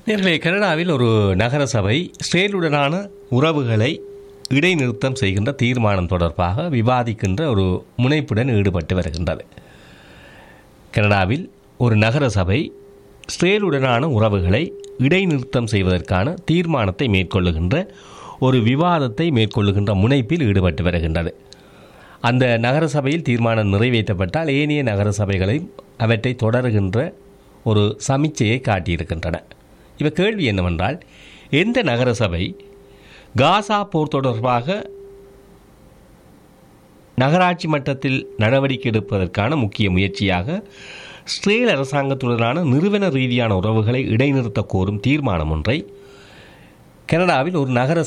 நேர்களே கனடாவில் ஒரு நகர சபை இஸ்ரேலுடனான உறவுகளை இடைநிறுத்தம் செய்கின்ற தீர்மானம் தொடர்பாக விவாதிக்கின்ற ஒரு முனைப்புடன் ஈடுபட்டு வருகின்றது கனடாவில் ஒரு நகர சபை இஸ்ரேலுடனான உறவுகளை இடைநிறுத்தம் செய்வதற்கான தீர்மானத்தை மேற்கொள்ளுகின்ற ஒரு விவாதத்தை மேற்கொள்ளுகின்ற முனைப்பில் ஈடுபட்டு வருகின்றது அந்த நகர சபையில் தீர்மானம் நிறைவேற்றப்பட்டால் ஏனைய நகர சபைகளை அவற்றை தொடருகின்ற ஒரு சமிச்சையை காட்டியிருக்கின்றன இவ கேள்வி என்னவென்றால் எந்த நகர சபை காசா போர் தொடர்பாக நகராட்சி மட்டத்தில் நடவடிக்கை எடுப்பதற்கான முக்கிய முயற்சியாக இஸ்ரேல் அரசாங்கத்துடனான நிறுவன ரீதியான உறவுகளை இடைநிறுத்த கோரும் தீர்மானம் ஒன்றை கனடாவில் ஒரு நகர